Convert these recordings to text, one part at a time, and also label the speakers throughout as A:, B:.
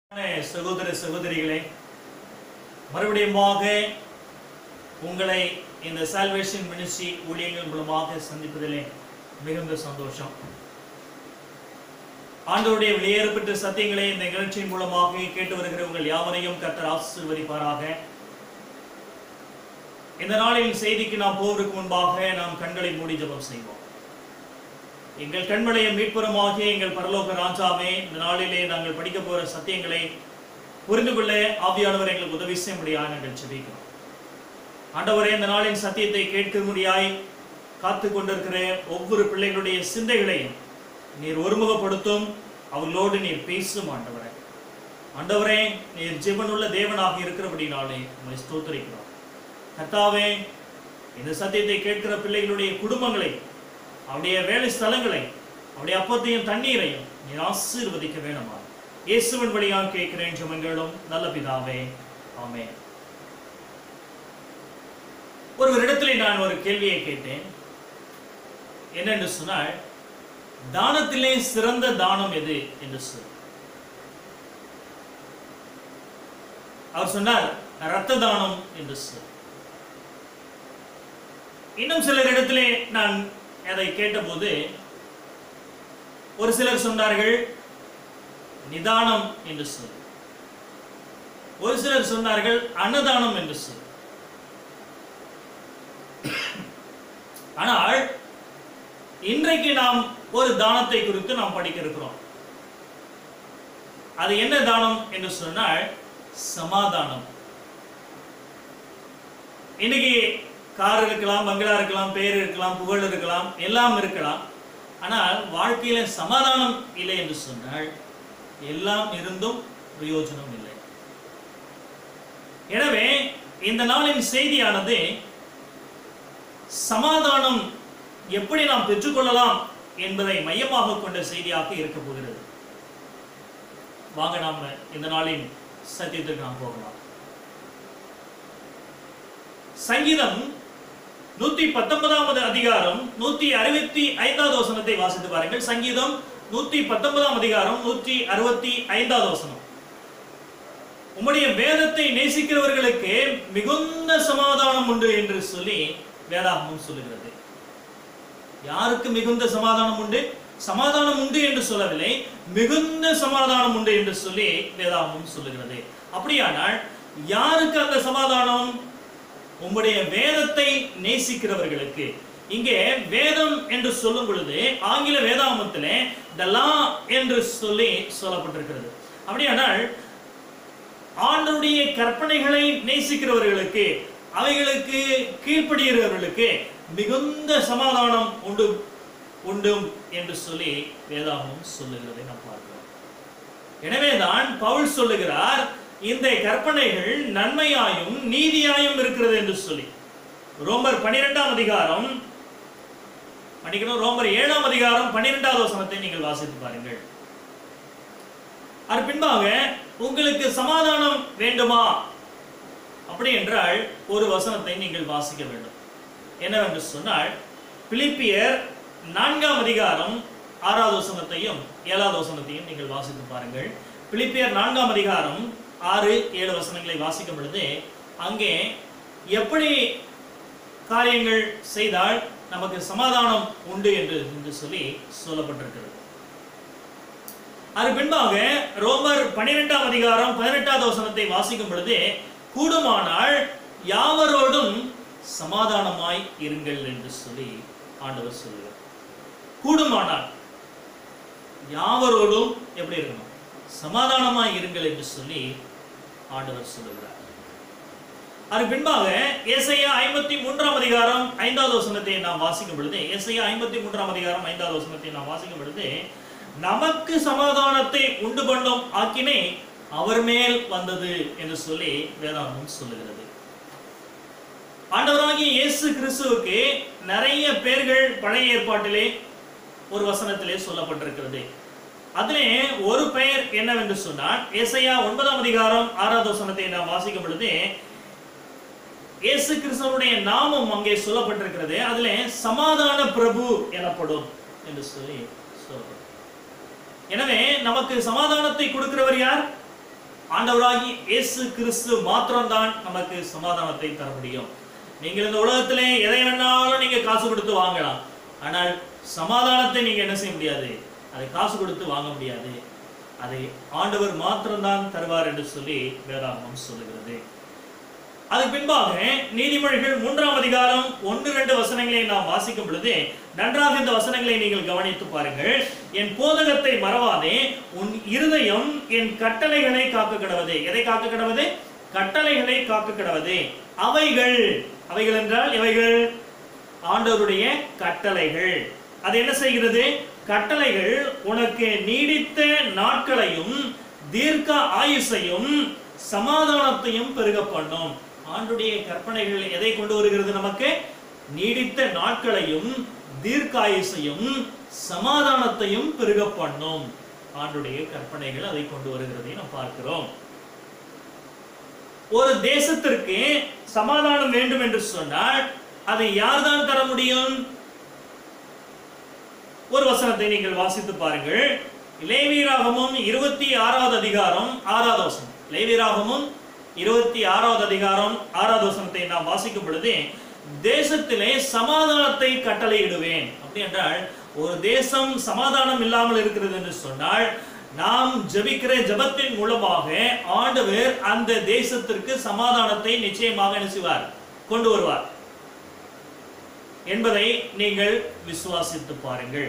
A: அன்பான சகோதர சகோதரிகளே மறுபடியுமாக உங்களை இந்த சால்வேஷன் மினிஸ்ட்ரி ஊழியங்கள் மூலமாக சந்திப்பதிலே மிகுந்த சந்தோஷம் ஆண்டவருடைய வெளியேறப்பட்ட சத்தியங்களை இந்த நிகழ்ச்சியின் மூலமாக கேட்டு வருகிற உங்கள் யாவரையும் கர்த்தர் ஆசீர்வதிப்பாராக இந்த நாளில் செய்திக்கு நாம் போவதற்கு முன்பாக நாம் கண்களை மூடி ஜெபம் செய்வோம் எங்கள் கண்மலைய மீட்புறமாகிய எங்கள் பரலோக ராஜாவே இந்த நாளிலே நாங்கள் படிக்க போகிற சத்தியங்களை புரிந்து கொள்ள ஆவியானவர் எங்களுக்கு உதவி செய்ய முடியாது நாங்கள் செபிக்கிறோம் ஆண்டவரே இந்த நாளின் சத்தியத்தை கேட்க முடியாய் காத்து கொண்டிருக்கிற ஒவ்வொரு பிள்ளைகளுடைய சிந்தைகளையும் நீர் ஒருமுகப்படுத்தும் அவர்களோடு நீர் பேசும் ஆண்டவரே ஆண்டவரே நீர் ஜீவனுள்ள தேவனாக இருக்கிறபடினாலே உங்களை ஸ்தோத்திரிக்கிறோம் கர்த்தாவே இந்த சத்தியத்தை கேட்கிற பிள்ளைகளுடைய குடும்பங்களை அவருடைய வேலை ஸ்தலங்களை அவருடைய அப்பத்தையும் தண்ணீரையும் நீர் ஆசீர்வதிக்க வேணுமா இயேசுவின் வழியாக கேட்கிறேன் ஜெபங்களும் நல்ல பிதாவே ஆமென் ஒருவரிடத்திலே நான் ஒரு கேள்வியை கேட்டேன் என்னென்று சொன்னால் தானத்திலே சிறந்த தானம் எது என்று சொல் அவர் சொன்னார் இரத்த தானம் என்று சொல் இன்னும் சிலர் இடத்திலே நான் அதை கேட்டபோது ஒரு சிலர் சொன்னார்கள் நிதானம் என்று சொல் ஒரு சிலர் சொன்னார்கள் அன்னதானம் என்று சொல் ஆனால் இன்றைக்கு நாம் ஒரு தானத்தை குறித்து நாம் படிக்க இருக்கிறோம் அது என்ன தானம் என்று சொன்னால் சமாதானம் இன்னைக்கு கார் இருக்கலாம் பங்களா இருக்கலாம் பேர் இருக்கலாம் புகழ் இருக்கலாம் எல்லாம் இருக்கலாம் ஆனால் வாழ்க்கையில சமாதானம் இல்லை என்று சொன்னால் எல்லாம் இருந்தும் பிரயோஜனம் இல்லை எனவே இந்த நாளின் செய்தியானது சமாதானம் எப்படி நாம் பெற்றுக்கொள்ளலாம் என்பதை மையமாக கொண்ட செய்தியாக இருக்க போகிறது வாங்க நாம இந்த நாளின் சத்தியத்துக்கு நாம் போகலாம் சங்கீதம் நூத்தி பத்தொன்பதாவது அதிகாரம் நூத்தி அறுபத்தி ஐந்தாவது வசனத்தை வாசித்து பாருங்கள் சங்கீதம் நூத்தி பத்தொன்பதாம் அதிகாரம் நூற்றி அறுபத்தி ஐந்தாவது வசனம் உம்முடைய வேதத்தை நேசிக்கிறவர்களுக்கு மிகுந்த சமாதானம் உண்டு என்று சொல்லி வேதாகமம் சொல்லுகிறது யாருக்கு மிகுந்த சமாதானம் உண்டு சமாதானம் உண்டு என்று சொல்லவில்லை மிகுந்த சமாதானம் உண்டு என்று சொல்லி வேதாகமம் சொல்லுகிறது அப்படியானால் யாருக்கு அந்த சமாதானம் உம்முடைய வேதத்தை நேசிக்கிறவர்களுக்கு இங்கே வேதம் என்று சொல்லும் பொழுது ஆங்கில வேதாகமத்திலே த லா என்று சொல்லி சொல்லப்பட்டிருக்கிறது அப்படியானால் ஆண்டருடைய கற்பனைகளை நேசிக்கிறவர்களுக்கு அவைகளுக்கு கீழ்ப்படுகிறவர்களுக்கு மிகுந்த சமாதானம் உண்டு உண்டும் என்று சொல்லி வேதாகமம் சொல்லுகிறதை நாம் பார்க்கிறோம் எனவேதான் பவுல் சொல்லுகிறார் இந்த கற்பனைகள் நன்மையாயும் நீதியாயும் இருக்கிறது என்று சொல்லி ரோமர் பனிரெண்டாம் அதிகாரம் மன்னிக்கணும் ரோமர் ஏழாம் அதிகாரம் பன்னிரெண்டாவது வசனத்தை நீங்கள் வாசித்து பாருங்கள் அது பின்பாக உங்களுக்கு சமாதானம் வேண்டுமா அப்படி என்றால் ஒரு வசனத்தை நீங்கள் வாசிக்க வேண்டும் என்னவென்று சொன்னால் பிலிப்பியர் நான்காம் அதிகாரம் ஆறாவது வசனத்தையும் ஏழாவது வசனத்தையும் நீங்கள் வாசித்து பாருங்கள் பிலிப்பியர் நான்காம் அதிகாரம் ஆறு ஏழு வசனங்களை வாசிக்கும் பொழுது அங்கே எப்படி காரியங்கள் செய்தால் நமக்கு சமாதானம் உண்டு என்று என்று சொல்லி சொல்லப்பட்டிருக்கிறது அது பின்பாக ரோமர் பனிரெண்டாம் அதிகாரம் பதினெட்டாவது வசனத்தை வாசிக்கும் பொழுது கூடுமானால் யாவரோடும் சமாதானமாய் இருங்கள் என்று சொல்லி ஆண்டவர் சொல்லுகிறார் கூடுமானால் யாவரோடும் எப்படி இருக்கணும் சமாதானமாய் இருங்கள் என்று சொல்லி ஆண்டவர் சொல்லுகிறார் அது பின்பாக ஏசையா ஐம்பத்தி மூன்றாம் அதிகாரம் ஐந்தாவது வசனத்தை நாம் வாசிக்கும் பொழுது ஏசையா ஐம்பத்தி மூன்றாம் அதிகாரம் ஐந்தாவது வசனத்தை நாம் வாசிக்கும் பொழுது நமக்கு சமாதானத்தை உண்டு பண்ணும் ஆக்கினை அவர் மேல் வந்தது என்று சொல்லி வேதாந்தம் சொல்லுகிறது ஆண்டவராகிய இயேசு கிறிஸ்துவுக்கு நிறைய பேர்கள் பழைய ஏற்பாட்டிலே ஒரு வசனத்திலே சொல்லப்பட்டிருக்கிறது அதிலே ஒரு பெயர் என்னவென்று சொன்னால் ஏசையா ஒன்பதாம் அதிகாரம் ஆறாவது வசனத்தை நாம் வாசிக்கும் பொழுது இயேசு கிறிஸ்துவனுடைய நாமம் அங்கே சொல்லப்பட்டிருக்கிறது அதிலே சமாதான பிரபு எனப்படும் என்று சொல்லி சொல்லப்படும் எனவே நமக்கு சமாதானத்தை கொடுக்கிறவர் யார் ஆண்டவராகி இயேசு கிறிஸ்து மாத்திரம்தான் நமக்கு சமாதானத்தை தர முடியும் நீங்கள் இந்த உலகத்திலே எதை வேணாலும் நீங்க காசு கொடுத்து வாங்கலாம் ஆனால் சமாதானத்தை நீங்க என்ன செய்ய முடியாது அதை காசு கொடுத்து வாங்க முடியாது அதை ஆண்டவர் மாத்திரம்தான் தருவார் என்று சொல்லி வேதாகமம் சொல்லுகிறது அதுக்கு பின்பாக நீதிமொழிகள் மூன்றாம் அதிகாரம் ஒன்று ரெண்டு வசனங்களை நாம் வாசிக்கும் பொழுது நன்றாக இந்த வசனங்களை நீங்கள் கவனித்து பாருங்கள் என் போதகத்தை மறவாதே உன் இருதயம் என் கட்டளைகளை காக்க கிடவது எதை காக்க கிடவது கட்டளைகளை காக்க கிடவது அவைகள் அவைகள் என்றால் இவைகள் ஆண்டவருடைய கட்டளைகள் அது என்ன செய்கிறது கட்டளைகள் உனக்கு நீடித்த நாட்களையும் தீர்க்க ஆயுசையும் சமாதானத்தையும் பெருக பண்ணும் ஆண்டுடைய கற்பனைகள் எதை கொண்டு வருகிறது நமக்கு நீடித்த நாட்களையும் தீர்க்காயுசையும் சமாதானத்தையும் பெருக பண்ணும் ஆண்டுடைய கற்பனைகள் அதை கொண்டு வருகிறதை நாம் பார்க்கிறோம் ஒரு தேசத்திற்கு சமாதானம் வேண்டும் என்று சொன்னால் அதை யார்தான் தர முடியும் ஒரு வசனத்தை நீங்கள் வாசித்து பாருங்கள் லேவியராகமும் இருபத்தி ஆறாவது அதிகாரம் ஆறாவது வசனம் லேவியராகமும் இருபத்தி ஆறாவது அதிகாரம் ஆறாவது வசனத்தை நாம் வாசிக்கும் பொழுது தேசத்திலே சமாதானத்தை கட்டளையிடுவேன் அப்படி என்றால் ஒரு தேசம் சமாதானம் இல்லாமல் இருக்கிறது என்று சொன்னால் நாம் ஜெபிக்கிற ஜெபத்தின் மூலமாக ஆண்டவர் அந்த தேசத்திற்கு சமாதானத்தை நிச்சயமாக என்ன செய்வார் கொண்டு வருவார் என்பதை நீங்கள் விசுவாசித்து பாருங்கள்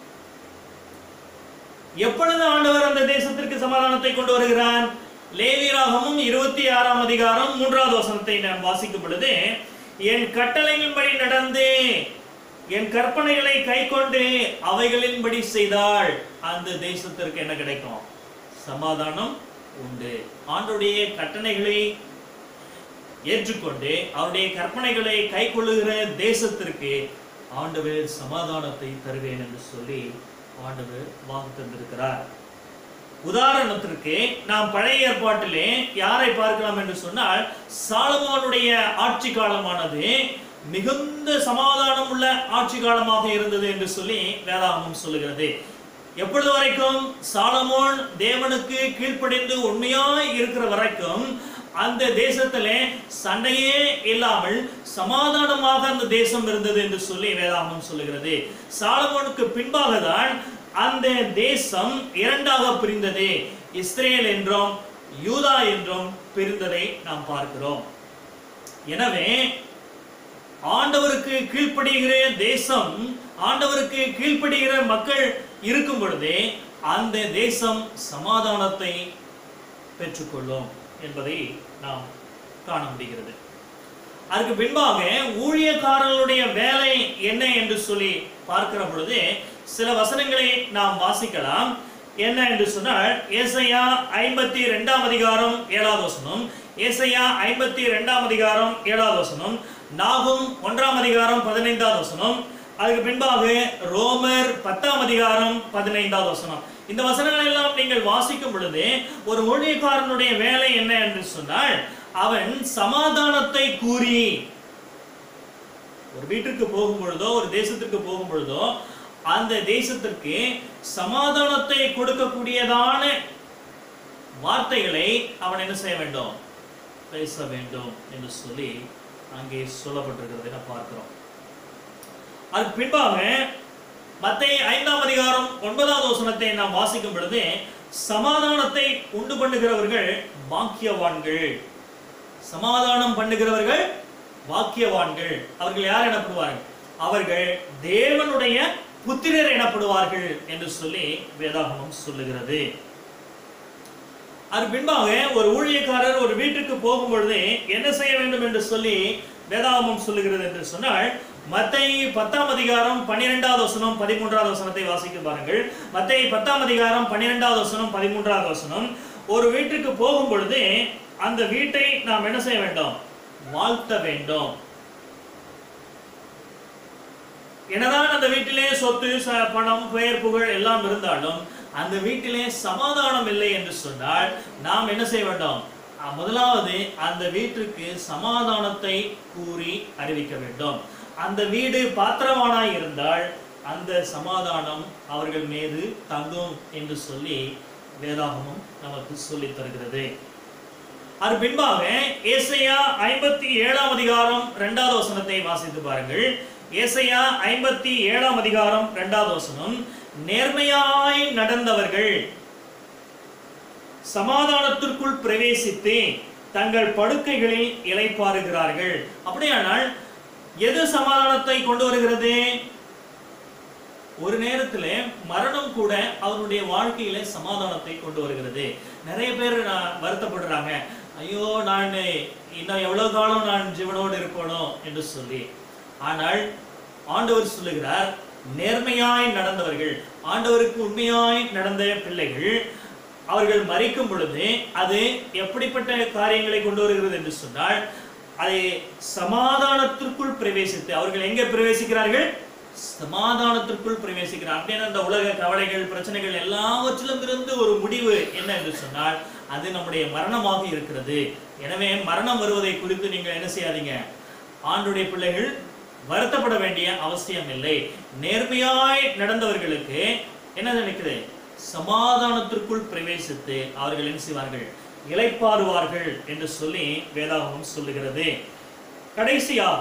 A: எப்பொழுது ஆண்டவர் அந்த தேசத்திற்கு சமாதானத்தை கொண்டு வருகிறார் லேவியராகமும் இருபத்தி ஆறாம் அதிகாரம் மூன்றாவது வசனத்தை நாம் வாசிக்கும் பொழுது என் கட்டளையின்படி நடந்து என் கற்பனைகளை கைக்கொண்டு அவைகளின்படி செய்தால் அந்த தேசத்திற்கு என்ன கிடைக்கும் சமாதானம் உண்டு ஆண்டுடைய கட்டளைகளை ஏற்றுக்கொண்டு அவருடைய கற்பனைகளை கைக்கொள்ளுகிற தேசத்திற்கு ஆண்டவர் சமாதானத்தை தருவேன் என்று சொல்லி ஆண்டவர் வாக்கு தந்திருக்கிறார் உதாரணத்திற்கு நாம் பழைய ஏற்பாட்டிலே யாரை பார்க்கலாம் என்று சொன்னால் சாலமோனுடைய ஆட்சி காலமானது மிகுந்த சமாதானம் உள்ள ஆட்சி காலமாக இருந்தது என்று சொல்லி வேதாகமம் சொல்லுகிறது எப்பொழுது வரைக்கும் சாலமோன் தேவனுக்கு கீழ்ப்படிந்து உண்மையாய் இருக்கிற வரைக்கும் அந்த தேசத்திலே சண்டையே இல்லாமல் சமாதானமாக அந்த தேசம் இருந்தது என்று சொல்லி வேதாகமம் சொல்லுகிறது சாலமோனுக்கு பின்பாக தான் அந்த தேசம் இரண்டாக பிரிந்தது இஸ்ரேல் என்றும் யூதா என்றும் பிரிந்ததை நாம் பார்க்கிறோம் எனவே ஆண்டவருக்கு கீழ்ப்படுகிற தேசம் ஆண்டவருக்கு கீழ்ப்படுகிற மக்கள் இருக்கும் பொழுதே அந்த தேசம் சமாதானத்தை பெற்றுக்கொள்ளும் என்பதை நாம் காண முடிகிறது அதுக்கு பின்பாக ஊழியக்காரர்களுடைய வேலை என்ன என்று சொல்லி பார்க்கிற பொழுது சில வசனங்களை நாம் வாசிக்கலாம் என்ன என்று சொன்னால் ஏசையா ஐம்பத்தி ரெண்டாம் அதிகாரம் ஏழாவது வசனம் ஏசையா ஐம்பத்தி ரெண்டாம் அதிகாரம் ஏழாவது வசனம் நாகும் ஒன்றாம் அதிகாரம் பதினைந்தாவது வசனம் அதுக்கு பின்பாக ரோமர் பத்தாம் அதிகாரம் பதினைந்தாவது வசனம் இந்த வசனங்கள் எல்லாம் நீங்கள் வாசிக்கும் பொழுது ஒரு ஊழியக்காரனுடைய வேலை என்ன என்று சொன்னால் அவன் சமாதானத்தை கூறி ஒரு வீட்டிற்கு போகும் பொழுதோ ஒரு தேசத்திற்கு போகும் பொழுதோ அந்த தேசத்திற்கு சமாதானத்தை கொடுக்கக்கூடியதான வார்த்தைகளை அவன் என்ன செய்ய வேண்டும் பேச வேண்டும் என்று சொல்லி அங்கே சொல்லப்பட்டிருக்கிறதை நாம் பார்க்கிறோம் அதுக்கு பின்பாக மத்திய ஐந்தாம் அதிகாரம் ஒன்பதாவது வசனத்தை நாம் வாசிக்கும் பொழுது சமாதானத்தை உண்டு பண்ணுகிறவர்கள் பாக்கியவான்கள் சமாதானம் பண்ணுகிறவர்கள் வாக்கியவான்கள் அவர்கள் யார் எனப்படுவார்கள் அவர்கள் தேவனுடைய புத்திரர் எனப்படுவார்கள் என்று சொல்லி வேதாகமம் சொல்லுகிறது அது பின்பாக ஒரு ஊழியக்காரர் ஒரு வீட்டுக்கு போகும் பொழுது என்ன செய்ய வேண்டும் என்று சொல்லி வேதாகமம் சொல்லுகிறது என்று சொன்னால் மத்தேயு பத்தாம் அதிகாரம் பன்னிரெண்டாவது வசனம் பதிமூன்றாவது வசனத்தை வாசிக்க பாருங்கள் மத்தேயு பத்தாம் அதிகாரம் பன்னிரெண்டாவது வசனம் பதிமூன்றாவது வசனம் ஒரு வீட்டுக்கு போகும் பொழுது அந்த வீட்டை நாம் என்ன செய்ய வேண்டும் வாழ்த்த வேண்டும் என்னதான் அந்த வீட்டிலே சொத்து ச- பணம் பெயர் புகழ் எல்லாம் இருந்தாலும் அந்த வீட்டிலே சமாதானம் இல்லை என்று சொன்னால் நாம் என்ன செய்ய வேண்டும் அஹ் முதலாவது அந்த வீட்டிற்கு சமாதானத்தை கூறி அறிவிக்க வேண்டும் அந்த வீடு பாத்திரமானாய் இருந்தால் அந்த சமாதானம் அவர்கள் மீது தங்கும் என்று சொல்லி வேதாகமம் நமக்கு சொல்லித் தருகிறது அது பின்பாக ஏசையா ஐம்பத்தி ஏழாம் அதிகாரம் இரண்டாவது வசனத்தை வாசித்து பாருங்கள் ஏசையா ஐம்பத்தி ஏழாம் அதிகாரம் இரண்டாவது வசனம் நேர்மையாய் நடந்தவர்கள் சமாதானத்திற்குள் பிரவேசித்து தங்கள் படுக்கைகளில் இளைப்பாறுகிறார்கள் அப்படியானால் எது சமாதானத்தை கொண்டு வருகிறது ஒரு நேரத்துல மரணம் கூட அவருடைய வாழ்க்கையில சமாதானத்தை கொண்டு வருகிறது நிறைய பேர் நான் வருத்தப்படுறாங்க ஐயோ நான் இன்னும் எவ்வளவு காலம் நான் ஜீவனோடு இருப்பேனோ என்று சொல்லி ஆனால் ஆண்டவர் சொல்லுகிறார் நேர்மையாய் நடந்தவர்கள் ஆண்டவருக்கு உண்மையாய் நடந்த பிள்ளைகள் அவர்கள் மறிக்கும் பொழுது அது எப்படிப்பட்ட காரியங்களை கொண்டு வருகிறது என்று சொன்னால் அதை சமாதானத்திற்குள் பிரவேசித்து அவர்கள் எங்கே பிரவேசிக்கிறார்கள் சமாதானத்திற்குள் பிரவேசிக்கிறார் அப்படின்னா அந்த உலக கவலைகள் பிரச்சனைகள் எல்லாவற்றிலும் இருந்து ஒரு முடிவு என்ன என்று சொன்னால் அது நம்முடைய மரணமாக இருக்கிறது எனவே மரணம் வருவதை குறித்து நீங்கள் என்ன செய்யாதீங்க ஆண்டுடைய பிள்ளைகள் வருத்தப்பட வேண்டிய அவசியம் இல்லை நேர்மையாய் நடந்தவர்களுக்கு என்ன நினைக்குது சமாதானத்திற்குள் பிரவேசித்து அவர்கள் என்ன செய்வார்கள் இளைப்பாறுவார்கள் என்று சொல்லி வேதாகமம் சொல்லுகிறது கடைசியாக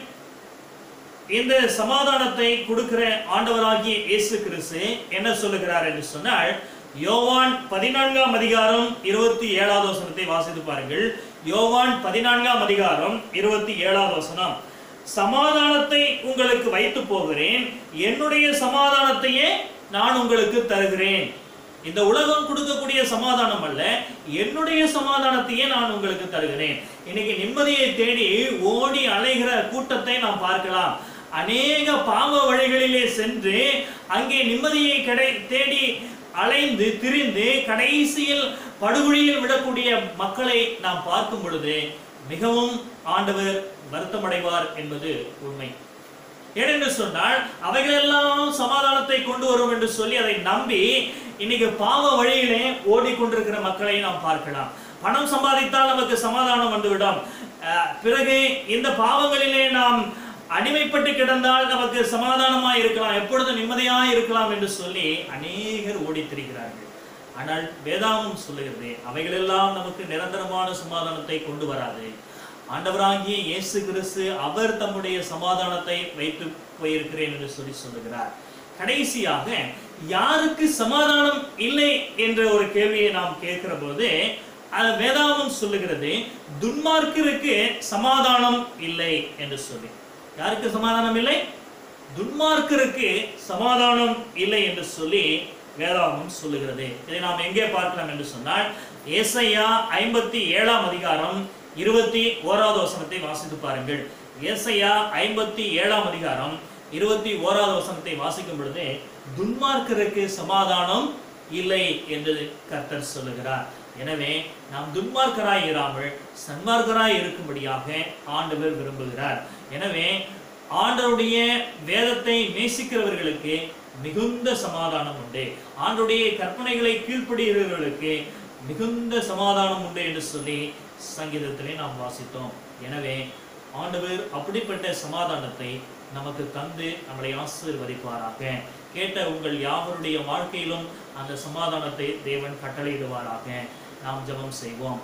A: இந்த சமாதானத்தை கொடுக்கிற ஆண்டவராகிய இயேசு கிறிஸ்து என்ன சொல்லுகிறார் என்று சொன்னால் யோவான் பதினான்காம் அதிகாரம் இருபத்தி ஏழாவது வசனத்தை வாசித்து பாருங்கள் யோவான் பதினான்காம் அதிகாரம் இருபத்தி ஏழாவது வசனம் சமாதானத்தை உங்களுக்கு வைத்து போகிறேன் என்னுடைய சமாதானத்தையே நான் உங்களுக்கு தருகிறேன் இந்த உலகம் கொடுக்கக்கூடிய சமாதானம் அல்ல என்னுடைய சமாதானத்தையே நான் உங்களுக்கு தருகிறேன் இன்னைக்கு நிம்மதியை தேடி ஓடி அலைகிற கூட்டத்தை நாம் பார்க்கலாம் அநேக பாவ வழிகளிலே சென்று அங்கே நிம்மதியை கடை தேடி அலைந்து திரிந்து கடைசியில் படுகொழியில் விடக்கூடிய மக்களை நாம் பார்க்கும் பொழுது மிகவும் ஆண்டவர் வருத்தமடைவார் என்பது உண்மை ஏனென்று சொன்னால் அவைகளெல்லாம் சமாதானத்தை கொண்டு வரும் என்று சொல்லி அதை நம்பி இன்னைக்கு பாவ வழியிலே ஓடிக்கொண்டிருக்கிற மக்களை நாம் பார்க்கலாம் பணம் சம்பாதித்தால் நமக்கு சமாதானம் வந்துவிடும் அஹ், பிறகு இந்த பாவங்களிலே நாம் அடிமைப்பட்டு கிடந்தால் நமக்கு சமாதானமா இருக்கலாம் எப்பொழுது நிம்மதியா இருக்கலாம் என்று சொல்லி அநேகர் ஓடித் திரிகிறார்கள் ஆனால் வேதாமம் சொல்லுகிறது அவைகளெல்லாம் நமக்கு நிரந்தரமான சமாதானத்தை கொண்டு வராது ஆண்டவராகிய இயேசு கிறிஸ்து அவர் தம்முடைய சமாதானத்தை வைத்து போயிருக்கிறேன் என்று சொல்லி சொல்லுகிறார் கடைசியாக யாருக்கு சமாதானம் இல்லை என்ற ஒரு கேள்வியை நாம் கேட்கிற போது அது வேதாமம் சொல்லுகிறது துன்மார்க்கருக்கு சமாதானம் இல்லை என்று சொல்லி யாருக்கு சமாதானம் இல்லை துன்மார்க்கருக்கு சமாதானம் இல்லை என்று சொல்லி வேதாகமம் சொல்லுகிறது இதை நாம் எங்கே பார்க்கலாம் என்று சொன்னால் ஏசையா ஐம்பத்தி ஏழாம் அதிகாரம் இருபத்தி ஓராவது வசனத்தை வாசித்து பாருங்கள் ஏசையா ஐம்பத்தி ஏழாம் அதிகாரம் இருபத்தி ஓராவது வசனத்தை வாசிக்கும் பொழுது துன்மார்க்கருக்கு சமாதானம் இல்லை என்று கர்த்தர் சொல்லுகிறார் எனவே நாம் துன்மார்க்கராய் இராமல் சன்மார்க்கராய் இருக்கும்படியாக ஆண்டவர் விரும்புகிறார் எனவே ஆண்டவருடைய வேதத்தை நேசிக்கிறவர்களுக்கு மிகுந்த சமாதானம் உண்டு ஆண்டுடைய கற்பனைகளை கீழ்ப்படுகிறவர்களுக்கு மிகுந்த சமாதானம் உண்டு என்று சொல்லி சங்கீதத்திலே நாம் வாசித்தோம் எனவே ஆண்டவர் அப்படிப்பட்ட சமாதானத்தை நமக்கு தந்து நம்மளை ஆசீர்வதிப்பாராக கேட்ட உங்கள் யாவருடைய வாழ்க்கையிலும் அந்த சமாதானத்தை தேவன் கட்டளையிடுவாராக நாம் ஜெபம் செய்வோம்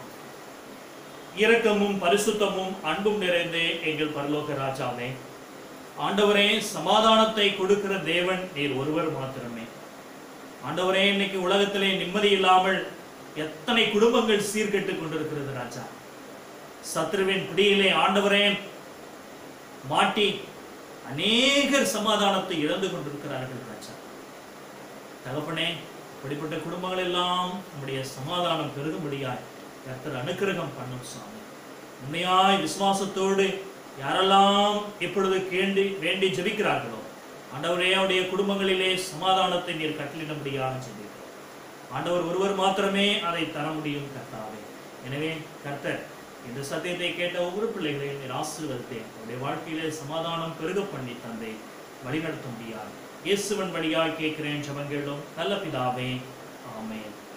A: இரக்கமும் பரிசுத்தமும் அன்பும் நிறைந்து எங்கள் பரலோக ராஜாவே ஆண்டவரே சமாதானத்தை கொடுக்கிற தேவன் நீர் ஒருவர் மாத்திரமே ஆண்டவரே இன்னைக்கு உலகத்திலே நிம்மதி இல்லாமல் எத்தனை குடும்பங்கள் சீர்கெட்டு கொண்டிருக்கிறது ராஜா சத்ருவின் பிடியிலே ஆண்டவரே மாட்டி அநேகர் சமாதானத்தை இழந்து கொண்டிருக்கிறார்கள் ராஜா தகப்பனே இப்படிப்பட்ட குடும்பங்கள் எல்லாம் நம்முடைய சமாதானம் பெருகும்படியாய் கர்த்தர் அனுக்கிரகம் பண்ணும் சுவாமி உண்மையாய் விசுவாசத்தோடு யாரெல்லாம் இப்பொழுது கேண்டி வேண்டி ஜெபிக்கிறார்களோ ஆண்டவரே அவருடைய குடும்பங்களிலே சமாதானத்தை நீர் கட்டளிடும்படியாக ஜெபிக்கிறோம் ஆண்டவர் ஒருவர் மாத்திரமே அதை தர முடியும் கர்த்தாவே எனவே கர்த்தர் இந்த சத்தியத்தை கேட்ட ஒவ்வொரு பிள்ளைகளையும் நீர் ஆசீர்வதித்தேன் அவருடைய வாழ்க்கையிலே சமாதானம் பெருக பண்ணி தந்தை வழிநடத்த முடியாது இயேசுவன் வழியாய் கேட்கிறேன் ஜபங்களும் நல்ல பிதாவே ஆமென்